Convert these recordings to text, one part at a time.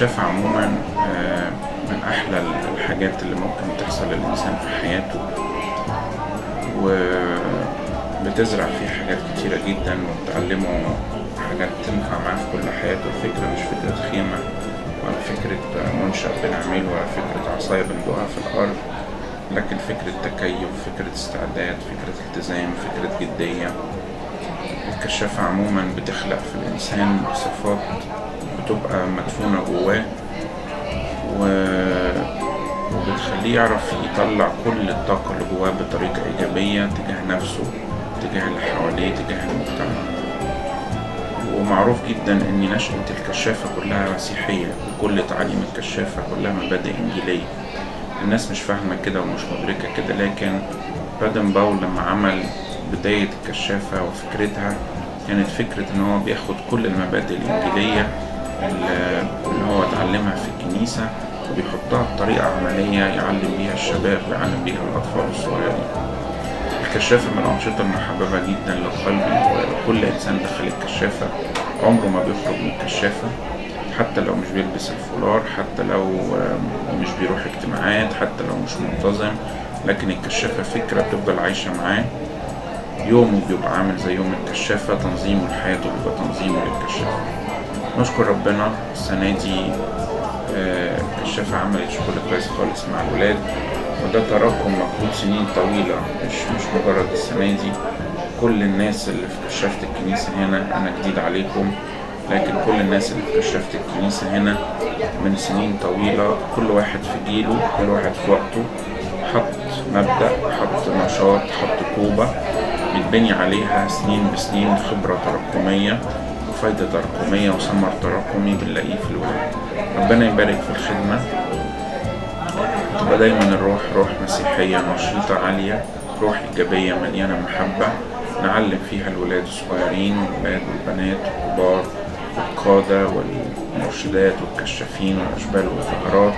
الكشافة عموما آه، من أحلى الحاجات اللي ممكن تحصل للإنسان في حياته وبتزرع فيه حاجات كتيرة جدا وبتعلمه حاجات تنفع معاه في كل حياته الفكرة مش فكرة خيمة ولا فكرة منشأ بنعمله ولا فكرة عصاية بندقها في الأرض لكن فكرة تكيف فكرة استعداد فكرة التزام فكرة جدية الكشافة عموما بتخلق في الإنسان صفات بتبقى مدفونة جواه و... وبتخليه يعرف يطلع كل الطاقة اللي جواه بطريقة إيجابية تجاه نفسه تجاه اللي حواليه تجاه المجتمع ومعروف جدا ان نشأة الكشافة كلها مسيحية وكل تعاليم الكشافة كلها مبادئ انجيلية الناس مش فاهمة كده ومش مدركة كده لكن بادن باول لما عمل بداية الكشافة وفكرتها كانت فكرة ان هو بياخد كل المبادئ الانجيلية اللي اللي هو اتعلمها في الكنيسة وبيحطها بطريقة عملية يعلم بيها الشباب ويعلم بيها الأطفال الصغيرين الكشافة من الأنشطة المحببة جدا لقلبي وكل إنسان دخل الكشافة عمره ما بيخرج من الكشافة حتى لو مش بيلبس الفولار حتى لو آم، مش بيروح اجتماعات حتى لو مش منتظم لكن الكشافة فكرة بتفضل عايشة معاه يومه بيبقى عامل زي يوم الكشافة تنظيمه لحياته بيبقى تنظيمه للكشافة نشكر ربنا السنة دي آه، الكشافة عملت شغل كويس خالص مع الولاد وده تراكم مجهود سنين طويلة مش مش مجرد السنة دي كل الناس اللي في كشافة الكنيسة هنا أنا جديد عليكم لكن كل الناس اللي في كشافة الكنيسة هنا من سنين طويلة كل واحد في جيله كل واحد في وقته حط مبدأ حط نشاط حط طوبة بيتبني عليها سنين بسنين خبرة تراكمية وفايدة تراكمية وثمر تراكمي بنلاقيه في الولاد ربنا يبارك في الخدمة تبقى دايما الروح روح مسيحية نشيطة عالية روح إيجابية مليانة محبة نعلم فيها الولاد الصغيرين والولاد والبنات والكبار والقادة والمرشدات والكشافين والأشبال والظهرات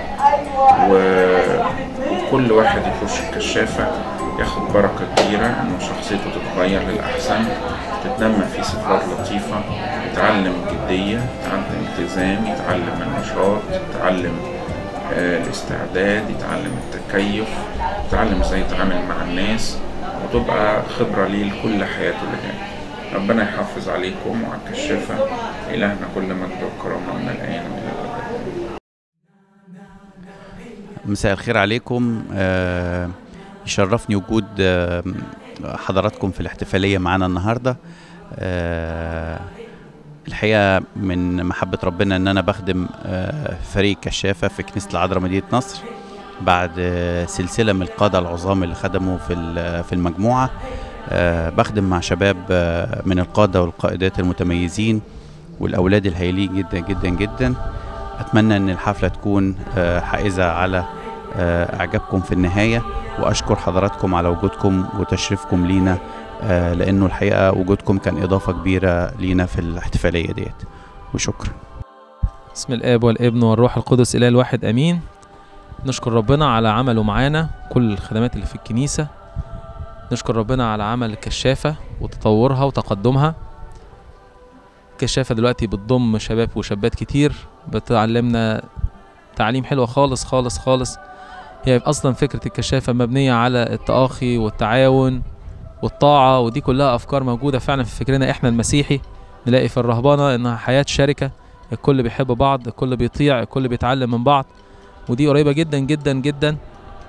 و- وكل واحد يخش الكشافة ياخد بركة كبيرة إنه شخصيته تتغير للأحسن تتنمى فيه صفات لطيفة يتعلم الجدية يتعلم التزام يتعلم النشاط يتعلم آه، الاستعداد يتعلم التكيف يتعلم ازاي يتعامل مع الناس وتبقى خبرة ليه لكل حياته اللي جاية ربنا يحافظ عليكم وعلى الكشافة إلهنا كل مجد وكرامة من الآن وإلى الأبد مساء الخير عليكم آه، يشرفني وجود آه، حضراتكم في الاحتفالية معانا النهاردة آه، الحقيقة من محبة ربنا ان انا بخدم آه، فريق كشافة في كنيسة العذراء مدينة نصر بعد آه، سلسلة من القادة العظام اللي خدموا في ال- في المجموعة آه، بخدم مع شباب آه، من القادة والقائدات المتميزين والأولاد الهايلين جدا جدا جدا أتمنى أن الحفلة تكون آه، حائزة على آه، إعجابكم في النهاية وأشكر حضراتكم على وجودكم وتشريفكم لينا آه، لأنه الحقيقة وجودكم كان إضافة كبيرة لينا في الاحتفالية ديت وشكرا بسم الاب والابن والروح القدس اله الواحد امين نشكر ربنا على عمله معانا كل الخدمات اللي في الكنيسه نشكر ربنا على عمل الكشافه وتطورها وتقدمها الكشافه دلوقتي بتضم شباب وشابات كتير بتعلمنا تعليم حلوة خالص خالص خالص هي اصلا فكره الكشافه مبنيه على التآخي والتعاون والطاعه ودي كلها افكار موجوده فعلا في فكرنا احنا المسيحي نلاقي في الرهبنه انها حياه شركه الكل بيحب بعض الكل بيطيع الكل بيتعلم من بعض ودي قريبة جدا جدا جدا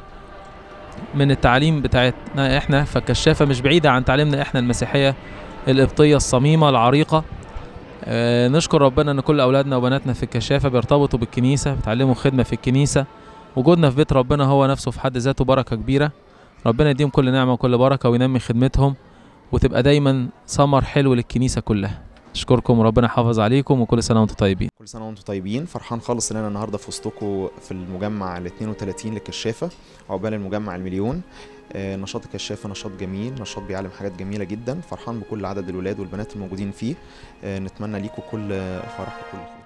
من التعليم بتاعتنا احنا فالكشافة مش بعيدة عن تعليمنا احنا المسيحية القبطية الصميمة العريقة آه نشكر ربنا ان كل اولادنا وبناتنا في الكشافة بيرتبطوا بالكنيسة بيتعلموا خدمة في الكنيسة وجودنا في بيت ربنا هو نفسه في حد ذاته بركة كبيرة ربنا يديهم كل نعمة وكل بركة وينمي خدمتهم وتبقى دايما ثمر حلو للكنيسة كلها اشكركم وربنا يحافظ عليكم وكل سنة وانتم طيبين كل سنه وانتم طيبين فرحان خالص ان انا النهارده في وسطكم في المجمع ال 32 للكشافه عقبال المجمع المليون آه، نشاط الكشافه نشاط جميل نشاط بيعلم حاجات جميله جدا فرحان بكل عدد الولاد والبنات الموجودين فيه آه، نتمنى ليكم كل فرح وكل خير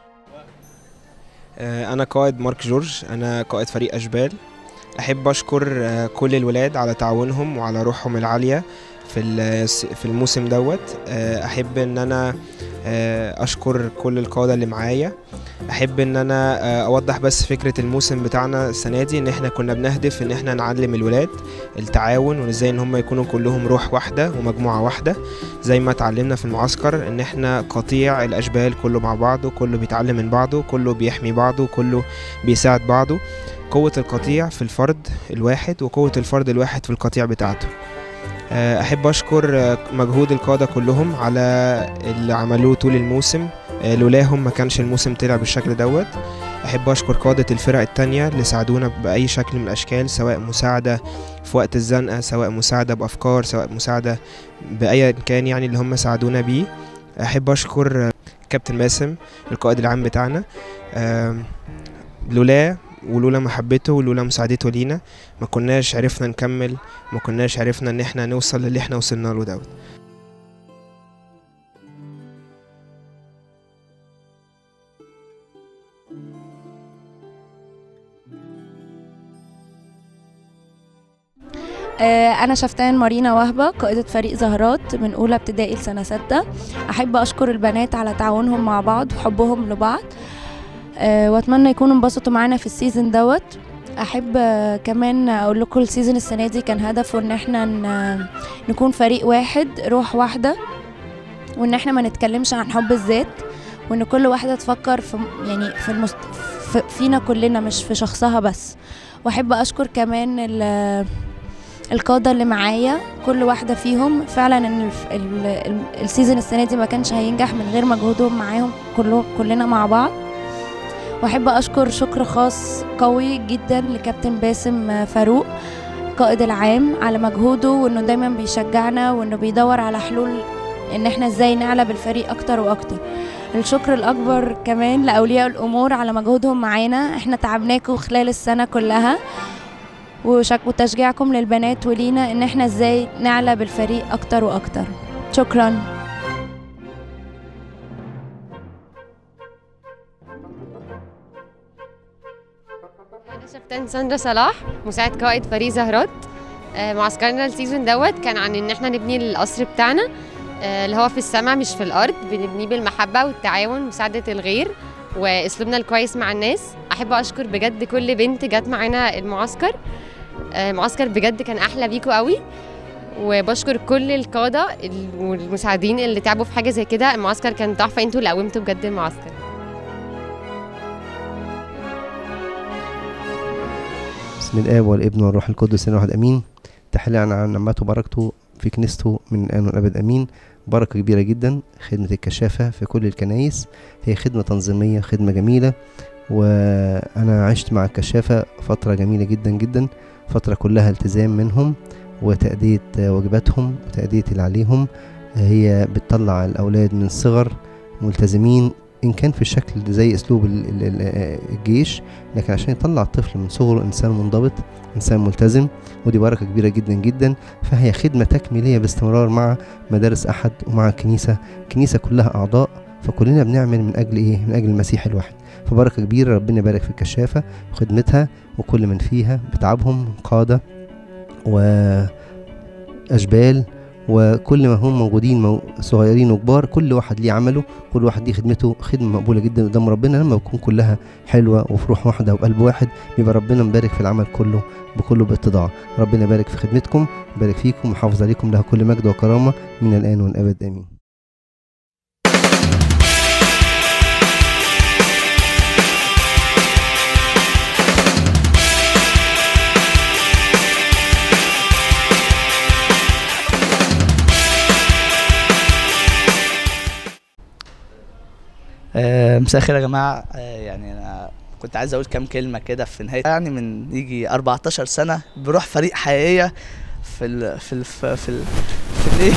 آه، أنا قائد مارك جورج أنا قائد فريق أشبال أحب أشكر آه، كل الولاد على تعاونهم وعلى روحهم العالية في الس- في الموسم دوت آه، احب ان انا آه، اشكر كل القاده اللي معايا احب ان انا آه، اوضح بس فكره الموسم بتاعنا السنه دي ان احنا كنا بنهدف ان احنا نعلم الولاد التعاون وازاي ان هم يكونوا كلهم روح واحده ومجموعه واحده زي ما اتعلمنا في المعسكر ان احنا قطيع الاشبال كله مع بعضه كله بيتعلم من بعضه كله بيحمي بعضه كله بيساعد بعضه قوة القطيع في الفرد الواحد وقوة الفرد الواحد في القطيع بتاعته آه، أحب أشكر آه، مجهود القادة كلهم على اللي عملوه طول الموسم آه، لولاهم ما كانش الموسم طلع بالشكل دوت أحب أشكر قادة الفرق التانية اللي ساعدونا بأي شكل من الأشكال سواء مساعدة في وقت الزنقة سواء مساعدة بأفكار سواء مساعدة بأي كان يعني اللي هم ساعدونا بيه أحب أشكر آه، كابتن باسم القائد العام بتاعنا آم، لولا ولولا محبته ولولا مساعدته لينا ما كناش عرفنا نكمل ما كناش عرفنا ان احنا نوصل للي احنا وصلنا له دوت آه، أنا شفتان مارينا وهبة قائدة فريق زهرات من أولى ابتدائي لسنة ستة أحب أشكر البنات على تعاونهم مع بعض وحبهم لبعض آه، وأتمنى يكونوا انبسطوا معانا في السيزون دوت أحب آه، كمان أقول لكم السيزون السنة دي كان هدفه إن احنا ن- نكون فريق واحد روح واحدة وإن احنا ما نتكلمش عن حب الذات وإن كل واحدة تفكر في يعني في, المست... في فينا كلنا مش في شخصها بس وأحب أشكر كمان ال- القادة اللي معايا كل واحدة فيهم فعلا ان الف- ال- ال- السيزون السنة دي ما كانش هينجح من غير مجهودهم معاهم كله كلنا مع بعض واحب اشكر شكر خاص قوي جدا لكابتن باسم فاروق القائد العام على مجهوده وانه دايما بيشجعنا وانه بيدور على حلول ان احنا ازاي نعلى بالفريق اكتر واكتر الشكر الاكبر كمان لاولياء الامور على مجهودهم معانا احنا تعبناكم خلال السنه كلها وشك وتشجيعكم للبنات ولينا ان احنا ازاي نعلى بالفريق اكتر واكتر شكرا أنا شفتان ساندرا صلاح مساعد قائد فريق زهرات آه، معسكرنا السيزون دوت كان عن ان احنا نبني القصر بتاعنا آه، اللي هو في السماء مش في الارض بنبنيه بالمحبه والتعاون ومساعده الغير واسلوبنا الكويس مع الناس احب اشكر بجد كل بنت جت معانا المعسكر آه، المعسكر بجد كان احلى بيكوا قوي وبشكر كل القاده ال- والمساعدين اللي تعبوا في حاجه زي كده المعسكر كان تحفه انتوا اللي قومتوا بجد المعسكر بسم الآب والابن والروح القدس إله واحد أمين تحلي عن عن نعمته وبركته في كنيسته من الآن والأبد أمين بركة كبيرة جدا خدمة الكشافة في كل الكنايس هي خدمة تنظيمية خدمة جميلة وأنا عشت مع الكشافة فترة جميلة جدا جدا فترة كلها التزام منهم وتأدية واجباتهم وتأدية اللي عليهم هي بتطلع الأولاد من الصغر ملتزمين إن كان في الشكل زي أسلوب ال- ال- ال- الجيش لكن عشان يطلع الطفل من صغره انسان منضبط انسان ملتزم ودي بركه كبيره جدا جدا فهي خدمه تكميليه باستمرار مع مدارس احد ومع الكنيسه الكنيسه كلها اعضاء فكلنا بنعمل من اجل ايه من اجل المسيح الواحد فبركه كبيره ربنا يبارك في الكشافه وخدمتها وكل من فيها بتعبهم قاده واشبال وكل ما هم موجودين مو صغيرين وكبار كل واحد ليه عمله كل واحد ليه خدمته خدمه مقبوله جدا قدام ربنا لما تكون كلها حلوه وفي روح واحده وقلب واحد بيبقى ربنا مبارك في العمل كله بكله باتضاع ربنا يبارك في خدمتكم يبارك فيكم ويحافظ عليكم له كل مجد وكرامه من الان والابد امين آه، مساء الخير يا جماعة آه، يعني أنا كنت عايز أقول كام كلمة كده في نهاية يعني من يجي 14 سنة بروح فريق حقيقية في ال في ال في ال في, ال في الإيه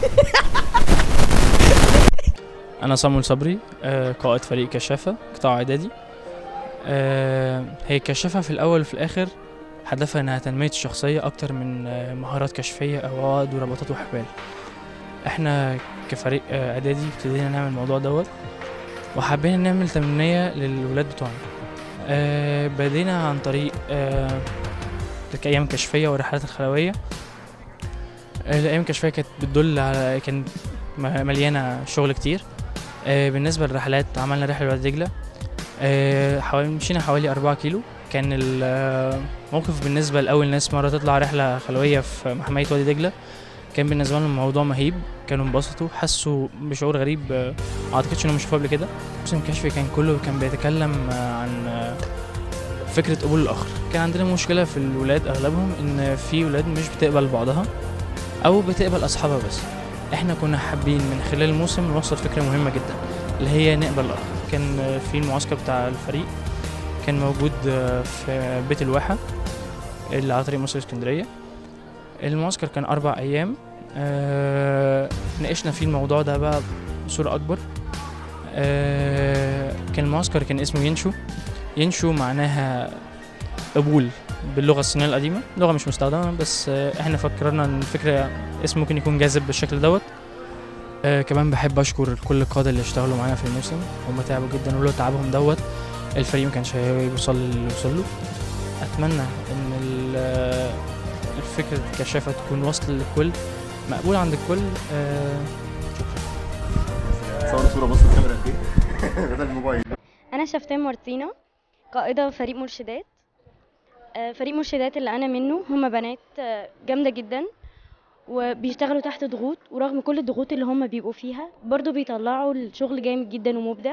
أنا صامويل صبري آه، قائد فريق كشافة قطاع إعدادي آه، هي كشافة في الأول وفي الآخر هدفها إنها تنمية الشخصية أكتر من آه، مهارات كشفية أو عقد ورباطات وحبال إحنا كفريق آه، إعدادي ابتدينا نعمل الموضوع دوت وحبينا نعمل تمرينية للولاد بتوعنا آه، بدينا عن طريق آه، أيام كشفية والرحلات الخلوية آه، الايام الكشفيه كانت بتدل على كانت م- مليانه شغل كتير آه، بالنسبه للرحلات عملنا رحله لوادي دجله آه، حوالي مشينا حوالي أربعة كيلو كان الموقف بالنسبة لأول ناس مرة تطلع رحلة خلوية في محمية وادي دجلة كان بالنسبة لهم الموضوع مهيب كانوا انبسطوا حسوا بشعور غريب آه، ما اعتقدش انهم شافوه قبل كده موسم كشفي كان كله كان بيتكلم آه، عن آه، فكرة قبول الآخر كان عندنا مشكلة في الولاد أغلبهم إن في ولاد مش بتقبل بعضها أو بتقبل أصحابها بس احنا كنا حابين من خلال الموسم نوصل فكرة مهمة جدا اللي هي نقبل الآخر كان آه، في المعسكر بتاع الفريق كان موجود آه، في بيت الواحة اللي على طريق مصر اسكندرية المعسكر كان أربع أيام آه، ناقشنا فيه الموضوع ده بقى بصورة أكبر آه، كان المعسكر كان اسمه ينشو ينشو معناها قبول باللغة الصينية القديمة لغة مش مستخدمة بس آه، احنا فكرنا ان الفكرة اسم ممكن يكون جاذب بالشكل دوت آه كمان بحب اشكر كل القادة اللي اشتغلوا معانا في الموسم هم تعبوا جدا ولولا تعبهم دوت الفريق ما كانش هيوصل اللي وصل له اتمنى ان ال- الفكرة الكشافة تكون واصلة للكل مقبول عند الكل آه صور صورة بص الكاميرا قد ايه بدل الموبايل أنا شفتان مارتينا قائدة فريق مرشدات آه، فريق مرشدات اللي أنا منه هما بنات آه، جامدة جدا وبيشتغلوا تحت ضغوط ورغم كل الضغوط اللي هما بيبقوا فيها برضو بيطلعوا الشغل جامد جدا ومبدع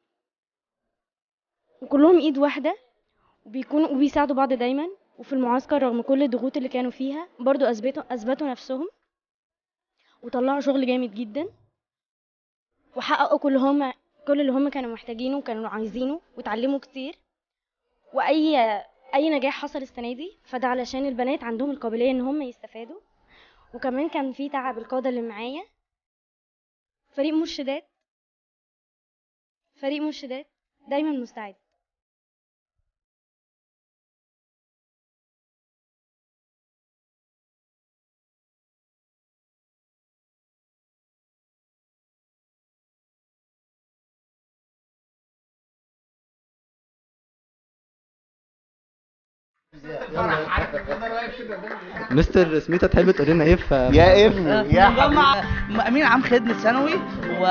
وكلهم ايد واحدة وبيكونوا وبيساعدوا بعض دايما وفي المعسكر رغم كل الضغوط اللي كانوا فيها برضو أثبتوا أثبتوا نفسهم وطلعوا شغل جامد جدا وحققوا كل هما كل اللي هم كانوا محتاجينه وكانوا عايزينه وتعلموا كتير واي اي نجاح حصل السنه دي فده علشان البنات عندهم القابليه ان هم يستفادوا وكمان كان في تعب القاده اللي معايا فريق مرشدات فريق مرشدات دايما مستعد مستر سميتة تحب تقول لنا ايه في يا ابني يا مجمع امين عام خدمه ثانوي و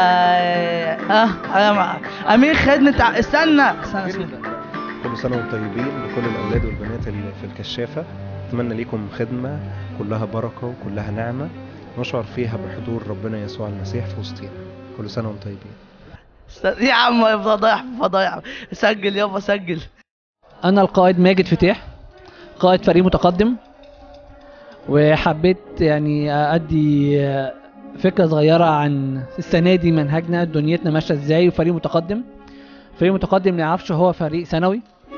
اه أنا- امين خدمه ع- استنى استنى استنى كل سنة وانتم طيبين لكل الأولاد والبنات اللي في الكشافة أتمنى ليكم خدمة كلها بركة وكلها نعمة نشعر فيها بحضور ربنا يسوع المسيح في وسطينا كل سنة وانتم طيبين استنى. يا عم يا فضايح فضايح سجل يابا سجل أنا القائد ماجد فتاح قائد فريق متقدم وحبيت يعني أدي فكرة صغيرة عن السنة دي منهجنا دنيتنا ماشية ازاي وفريق متقدم فريق متقدم نعرفش هو فريق ثانوي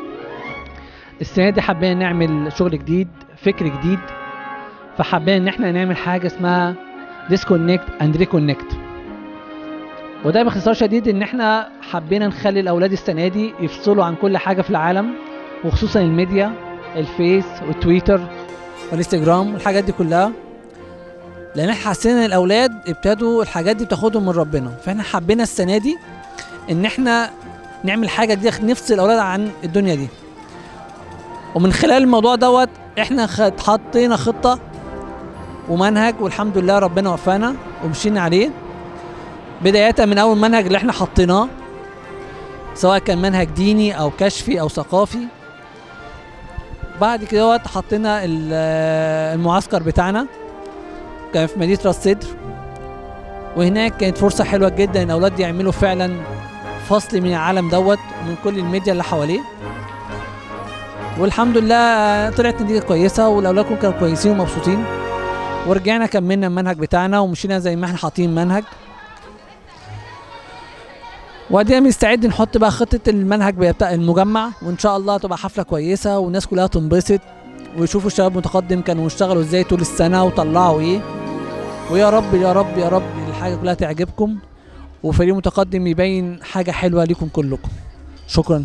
السنة دي حبينا نعمل شغل جديد فكر جديد فحبينا ان احنا نعمل حاجة اسمها ديسكونكت اند ريكونكت وده باختصار شديد ان احنا حبينا نخلي الاولاد السنه دي يفصلوا عن كل حاجه في العالم وخصوصا الميديا الفيس والتويتر والانستجرام والحاجات دي كلها لان احنا حسينا ان الاولاد ابتدوا الحاجات دي بتاخدهم من ربنا فاحنا حبينا السنه دي ان احنا نعمل حاجه دي نفصل الاولاد عن الدنيا دي ومن خلال الموضوع دوت احنا خد- حطينا خطه ومنهج والحمد لله ربنا وفانا ومشينا عليه بداية من أول منهج اللي احنا حطيناه سواء كان منهج ديني أو كشفي أو ثقافي بعد كده وقت حطينا ال- المعسكر بتاعنا كان في مدينة راس سدر وهناك كانت فرصة حلوة جدا إن الأولاد يعملوا فعلا فصل من العالم دوت ومن كل الميديا اللي حواليه والحمد لله طلعت نتيجة كويسة والأولاد كلهم كانوا كويسين ومبسوطين ورجعنا كملنا المنهج بتاعنا ومشينا زي ما احنا حاطين منهج وبعدين بنستعد نحط بقى خطة المنهج بتاع المجمع وإن شاء الله تبقى حفلة كويسة والناس كلها تنبسط ويشوفوا الشباب متقدم كانوا اشتغلوا ازاي طول السنة وطلعوا ايه ويا رب يا رب يا رب الحاجة كلها تعجبكم وفريق متقدم يبين حاجة حلوة ليكم كلكم شكرا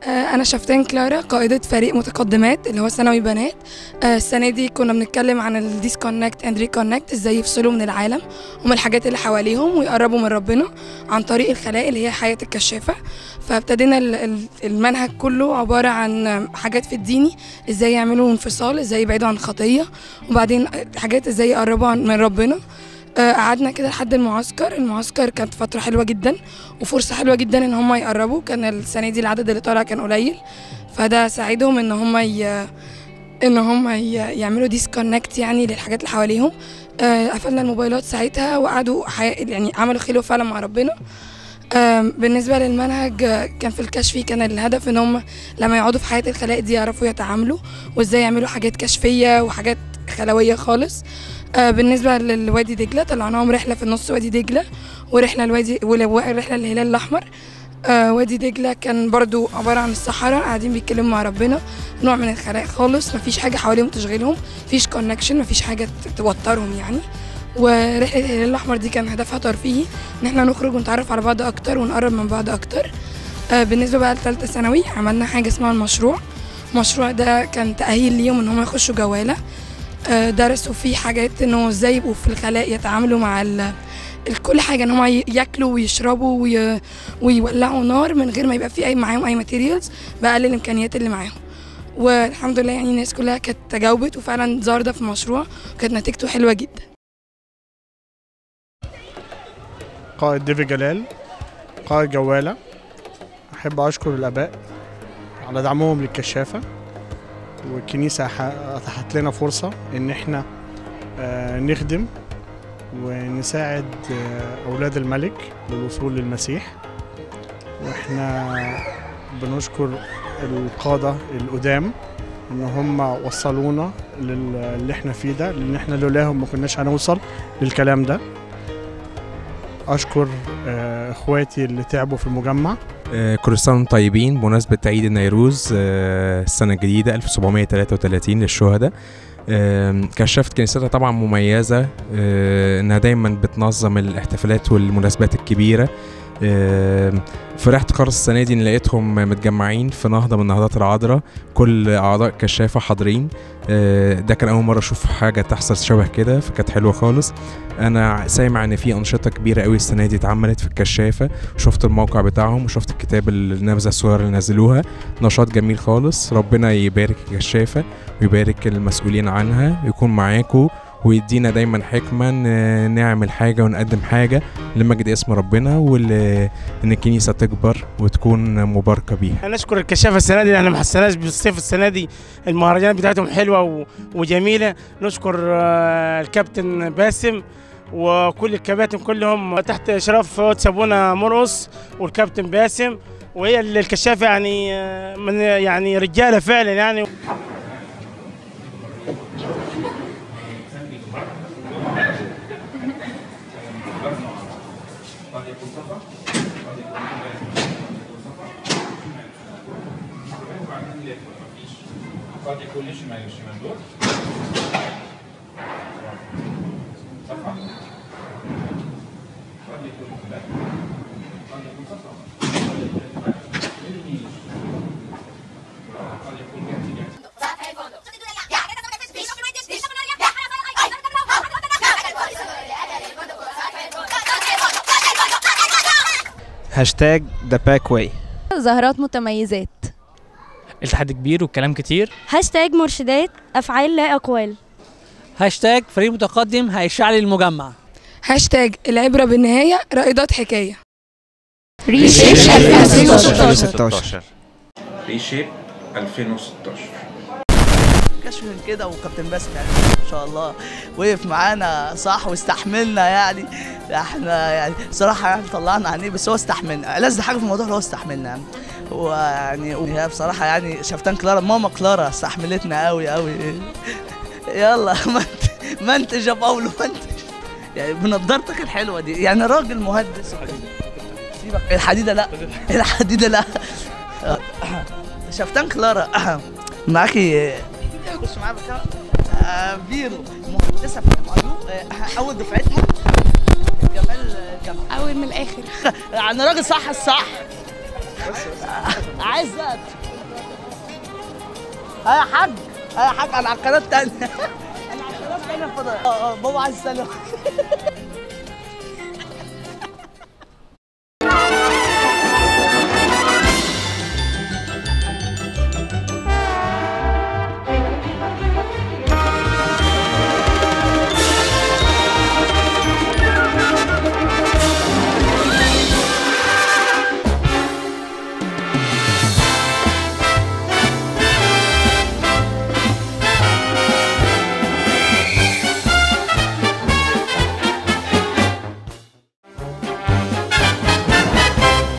أنا شفتان كلارا قائدة فريق متقدمات اللي هو ثانوي بنات آه، السنة دي كنا بنتكلم عن الديسكونكت اند ريكونكت ازاي يفصلوا من العالم ومن الحاجات اللي حواليهم ويقربوا من ربنا عن طريق الخلاء اللي هي حياة الكشافة فابتدينا ال- ال- المنهج كله عبارة عن حاجات في الديني ازاي يعملوا انفصال ازاي يبعدوا عن الخطية وبعدين حاجات ازاي يقربوا عن- من ربنا آه، قعدنا كده لحد المعسكر المعسكر كانت فترة حلوة جدا وفرصة حلوة جدا ان هم يقربوا كان السنة دي العدد اللي طالع كان قليل فده ساعدهم ان هم ي... ان هم ي... يعملوا ديسكونكت يعني للحاجات اللي حواليهم آه، قفلنا الموبايلات ساعتها وقعدوا حي... يعني عملوا خلوة فعلا مع ربنا آم، بالنسبة للمنهج آه، كان في الكشفي كان الهدف ان هم لما يقعدوا في حياة الخلاء دي يعرفوا يتعاملوا وازاي يعملوا حاجات كشفية وحاجات خلوية خالص آه، بالنسبة للوادي دجلة طلعناهم رحلة في النص وادي دجلة ورحلة الوادي ورحلة الهلال الأحمر آه، وادي دجلة كان برضو عبارة عن الصحراء قاعدين بيتكلموا مع ربنا نوع من الخلاء خالص مفيش حاجة حواليهم تشغلهم مفيش كونكشن مفيش حاجة ت- توترهم يعني ورحلة الهلال الأحمر دي كان هدفها ترفيهي إن احنا نخرج ونتعرف على بعض أكتر ونقرب من بعض أكتر آه، بالنسبة بقى لتالتة ثانوي عملنا حاجة اسمها المشروع المشروع ده كان تأهيل ليهم إن هم يخشوا جوالة آه، درسوا فيه حاجات إنه إزاي يبقوا في الخلاء يتعاملوا مع ال ال- كل حاجة إن هم ي- ياكلوا ويشربوا وي... ويولعوا نار من غير ما يبقى في أي معاهم أي ماتيريالز بأقل الإمكانيات اللي معاهم والحمد لله يعني الناس كلها كانت تجاوبت وفعلا ظهر ده في المشروع وكانت نتيجته حلوة جدا قائد ديفي جلال قائد جوالة أحب أشكر الآباء على دعمهم للكشافة والكنيسة ح- أتاحت لنا فرصة إن إحنا آه، نخدم ونساعد آه، أولاد الملك للوصول للمسيح وإحنا بنشكر القادة القدام إن هم وصلونا لل- اللي إحنا فيه ده لأن إحنا لولاهم ما كناش هنوصل للكلام ده اشكر آه، اخواتي اللي تعبوا في المجمع آه، كل سنة وانتم طيبين بمناسبة عيد النيروز آه، السنة الجديدة 1733 للشهداء آم، كشفت كنيستها طبعا مميزة آه، انها دايما بتنظم الاحتفالات والمناسبات الكبيرة آم، فرحت خالص السنة دي ان لقيتهم متجمعين في نهضة من نهضات العذراء كل اعضاء كشافة حاضرين آه، ده كان اول مرة اشوف حاجة تحصل شبه كده فكانت حلوة خالص انا سامع ان في انشطة كبيرة قوي السنة دي اتعملت في الكشافة شفت الموقع بتاعهم وشفت الكتاب النبذة الصغيرة اللي نزلوها نشاط جميل خالص ربنا يبارك الكشافة ويبارك المسؤولين عنها ويكون معاكم ويدينا دايما حكمة ن- نعمل حاجة ونقدم حاجة لمجد اسم ربنا وان الكنيسة تكبر وتكون مباركة بيها نشكر الكشافه السنه دي احنا ما حسناش بالصيف السنه دي المهرجانات بتاعتهم حلوه و- وجميله نشكر آه، الكابتن باسم وكل الكباتن كلهم تحت اشراف سابونا مرقص والكابتن باسم وهي ال- الكشافه يعني آه، من يعني رجاله فعلا يعني قد يكون يشمل الشمال دول صفحة قد يكون لا قد يكون صفحة قد يكون جهة جهة هاشتاج ذا باك واي زهرات متميزات التحدي كبير والكلام كتير هاشتاج مرشدات افعال لا اقوال هاشتاج فريق متقدم هيشعل المجمع هاشتاج العبرة بالنهاية رائدات حكاية ريشيب 2016 ريشيب 2016 كشف من كده وكابتن باسم يعني ما شاء الله وقف معانا صح واستحملنا يعني احنا يعني صراحه يعني طلعنا عينيه بس هو استحملنا ألذ حاجه في الموضوع اللي هو استحملنا يعني ويعني هي بصراحه يعني شفتان كلارا ماما كلارا استحملتنا قوي قوي يلا منت- منتج يا باولو منتج يعني بنضارتك الحلوه دي يعني راجل مهندس وكده. سيبك الحديده لا الحديده لا شفتان كلارا معاكي خش معايا بكام آه فيرو مهندسه في معلوم آه اول دفعتها جمال جمال اول من الاخر يعني راجل صح الصح عزت ها يا حاج ها يا حاج انا على القناه الثانيه انا على القناه الثانيه الفضائيه اه اه بابا عايز يسلم